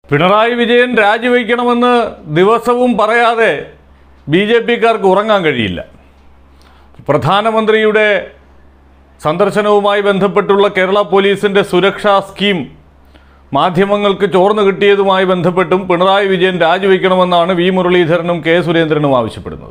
പിണറായി വിജയൻ രാജിവെക്കണമെന്ന് ദിവസവും പറയാതെ B J പിക്കാർക്ക് ഉറങ്ങാൻ കഴിയില്ല പ്രധാനമന്ത്രിയുടെ സന്ദർശനവുമായി ബന്ധപ്പെട്ടുള്ള കേരള പോലീസിൻ്റെ സുരക്ഷാ സ്കീം മാധ്യമങ്ങൾക്ക് ചോർന്നു കിട്ടിയതുമായി ബന്ധപ്പെട്ടും പിണറായി വിജയൻ രാജിവെക്കണമെന്നാണ് വി മുരളീധരനും കെ സുരേന്ദ്രനും ആവശ്യപ്പെടുന്നത്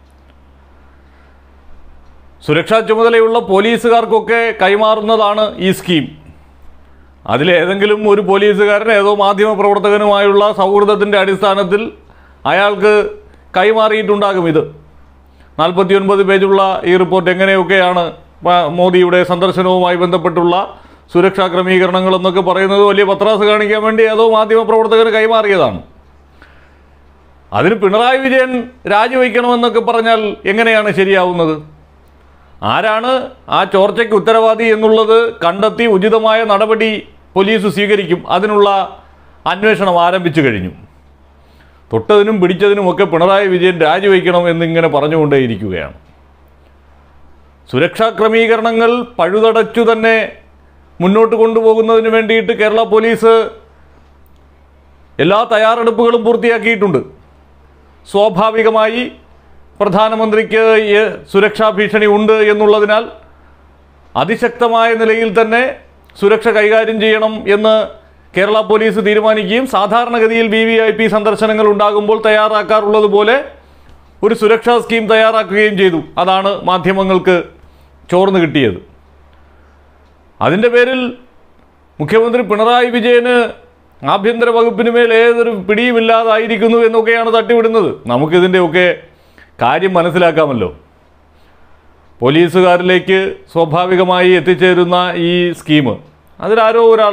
സുരക്ഷാ ചുമതലയുള്ള പോലീസുകാർക്കൊക്കെ കൈമാറുന്നതാണ് ഈ സ്കീം അതിലേതെങ്കിലും ഒരു പോലീസുകാരൻ ഏതോ മാധ്യമ പ്രവർത്തകനുമായുള്ള സൗഹൃദത്തിൻ്റെ അടിസ്ഥാനത്തിൽ അയാൾക്ക് കൈമാറിയിട്ടുണ്ടാകും ഇത് നാൽപ്പത്തിയൊൻപത് പേജുള്ള ഈ റിപ്പോർട്ട് എങ്ങനെയൊക്കെയാണ് മ- മോദിയുടെ സന്ദർശനവുമായി ബന്ധപ്പെട്ടുള്ള സുരക്ഷാ ക്രമീകരണങ്ങൾ എന്നൊക്കെ പറയുന്നത് വലിയ പത്രാസ് കാണിക്കാൻ വേണ്ടി ഏതോ മാധ്യമ പ്രവർത്തകന് കൈമാറിയതാണ് അതിന് പിണറായി വിജയൻ രാജിവെക്കണമെന്നൊക്കെ പറഞ്ഞാൽ എങ്ങനെയാണ് ശരിയാവുന്നത് ആരാണ് ആ ചോർച്ചയ്ക്ക് ഉത്തരവാദി എന്നുള്ളത് കണ്ടെത്തി ഉചിതമായ നടപടി പോലീസ് സ്വീകരിക്കും അതിനുള്ള അന്വേഷണം ആരംഭിച്ചു കഴിഞ്ഞു തൊട്ടതിനും പിടിച്ചതിനുമൊക്കെ പിണറായി വിജയൻ രാജിവെക്കണം എന്നിങ്ങനെ പറഞ്ഞുകൊണ്ടേയിരിക്കുകയാണ് സുരക്ഷാ ക്രമീകരണങ്ങൾ പഴുതടച്ചു തന്നെ മുന്നോട്ട് കൊണ്ടുപോകുന്നതിന് വേണ്ടിയിട്ട് കേരള പോലീസ് എല്ലാ തയ്യാറെടുപ്പുകളും പൂർത്തിയാക്കിയിട്ടുണ്ട് സ്വാഭാവികമായി പ്രധാനമന്ത്രിക്ക് ഈ സുരക്ഷാ ഭീഷണി ഉണ്ട് എന്നുള്ളതിനാൽ അതിശക്തമായ നിലയിൽ തന്നെ സുരക്ഷ കൈകാര്യം ചെയ്യണം എന്ന് കേരള പോലീസ് തീരുമാനിക്കുകയും സാധാരണഗതിയിൽ വി വി ഐ പി സന്ദർശനങ്ങൾ ഉണ്ടാകുമ്പോൾ തയ്യാറാക്കാറുള്ളത് പോലെ ഒരു സുരക്ഷാ സ്കീം തയ്യാറാക്കുകയും ചെയ്തു അതാണ് മാധ്യമങ്ങൾക്ക് ചോർന്നു കിട്ടിയത് അതിൻ്റെ പേരിൽ മുഖ്യമന്ത്രി പിണറായി വിജയന് ആഭ്യന്തര വകുപ്പിന് മേൽ ഏതൊരു പിടിയുമില്ലാതായിരിക്കുന്നു എന്നൊക്കെയാണ് തട്ടിവിടുന്നത് നമുക്കിതിൻ്റെയൊക്കെ കാര്യം മനസ്സിലാക്കാമല്ലോ പോലീസുകാരിലേക്ക് സ്വാഭാവികമായി എത്തിച്ചേരുന്ന ഈ സ്കീം അതിലാരോ ഒരാൾ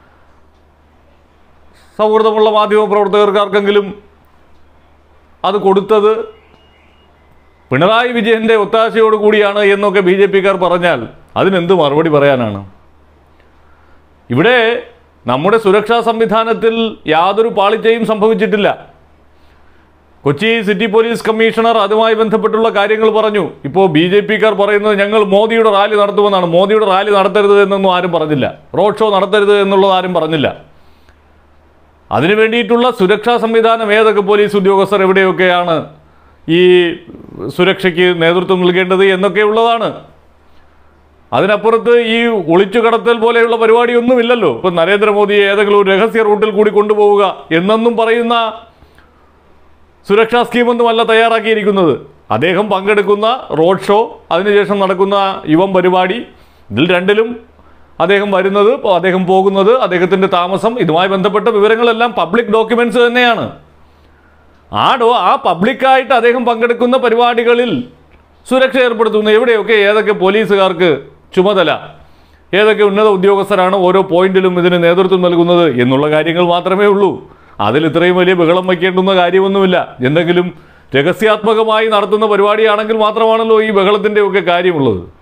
സൗഹൃദമുള്ള മാധ്യമ പ്രവർത്തകർക്കാർക്കെങ്കിലും അത് കൊടുത്തത് പിണറായി വിജയൻ്റെ ഒത്താശയോട് കൂടിയാണ് എന്നൊക്കെ ബി ജെ പിക്കാർ പറഞ്ഞാൽ അതിനെന്ത് മറുപടി പറയാനാണ് ഇവിടെ നമ്മുടെ സുരക്ഷാ സംവിധാനത്തിൽ യാതൊരു പാളിച്ചയും സംഭവിച്ചിട്ടില്ല കൊച്ചി സിറ്റി പോലീസ് കമ്മീഷണർ അതുമായി ബന്ധപ്പെട്ടുള്ള കാര്യങ്ങൾ പറഞ്ഞു ഇപ്പോൾ ബി ജെ പിക്കാർ പറയുന്നത് ഞങ്ങൾ മോദിയുടെ റാലി നടത്തുമെന്നാണ് മോദിയുടെ റാലി നടത്തരുത് എന്നൊന്നും ആരും പറഞ്ഞില്ല റോഡ് ഷോ നടത്തരുത് എന്നുള്ളത് ആരും പറഞ്ഞില്ല അതിനു വേണ്ടിയിട്ടുള്ള സുരക്ഷാ സംവിധാനം ഏതൊക്കെ പോലീസ് ഉദ്യോഗസ്ഥർ എവിടെയൊക്കെയാണ് ഈ സുരക്ഷയ്ക്ക് നേതൃത്വം നൽകേണ്ടത് എന്നൊക്കെയുള്ളതാണ് അതിനപ്പുറത്ത് ഈ ഒളിച്ചു കടത്തൽ പോലെയുള്ള പരിപാടിയൊന്നുമില്ലല്ലോ ഇപ്പം നരേന്ദ്രമോദിയെ ഏതെങ്കിലും ഒരു രഹസ്യ റൂട്ടിൽ കൂടി കൊണ്ടുപോവുക എന്നെന്നും പറയുന്ന സുരക്ഷാ സ്കീമൊന്നുമല്ല തയ്യാറാക്കിയിരിക്കുന്നത് അദ്ദേഹം പങ്കെടുക്കുന്ന റോഡ് ഷോ അതിനുശേഷം നടക്കുന്ന യുവം പരിപാടി ഇതിൽ രണ്ടിലും അദ്ദേഹം വരുന്നത് ഇപ്പോൾ അദ്ദേഹം പോകുന്നത് അദ്ദേഹത്തിൻ്റെ താമസം ഇതുമായി ബന്ധപ്പെട്ട വിവരങ്ങളെല്ലാം പബ്ലിക് ഡോക്യുമെൻറ്റ്സ് തന്നെയാണ് ആ ഡോ ആ പബ്ലിക്കായിട്ട് അദ്ദേഹം പങ്കെടുക്കുന്ന പരിപാടികളിൽ സുരക്ഷ ഏർപ്പെടുത്തുന്നു എവിടെയൊക്കെ ഏതൊക്കെ പോലീസുകാർക്ക് ചുമതല ഏതൊക്കെ ഉന്നത ഉദ്യോഗസ്ഥരാണ് ഓരോ പോയിന്റിലും ഇതിന് നേതൃത്വം നൽകുന്നത് എന്നുള്ള കാര്യങ്ങൾ മാത്രമേ ഉള്ളൂ അതിൽ ഇത്രയും വലിയ ബഹളം വയ്ക്കേണ്ടുന്ന കാര്യമൊന്നുമില്ല എന്തെങ്കിലും രഹസ്യാത്മകമായി നടത്തുന്ന പരിപാടിയാണെങ്കിൽ മാത്രമാണല്ലോ ഈ ബഹളത്തിൻ്റെയൊക്കെ കാര്യമുള്ളത്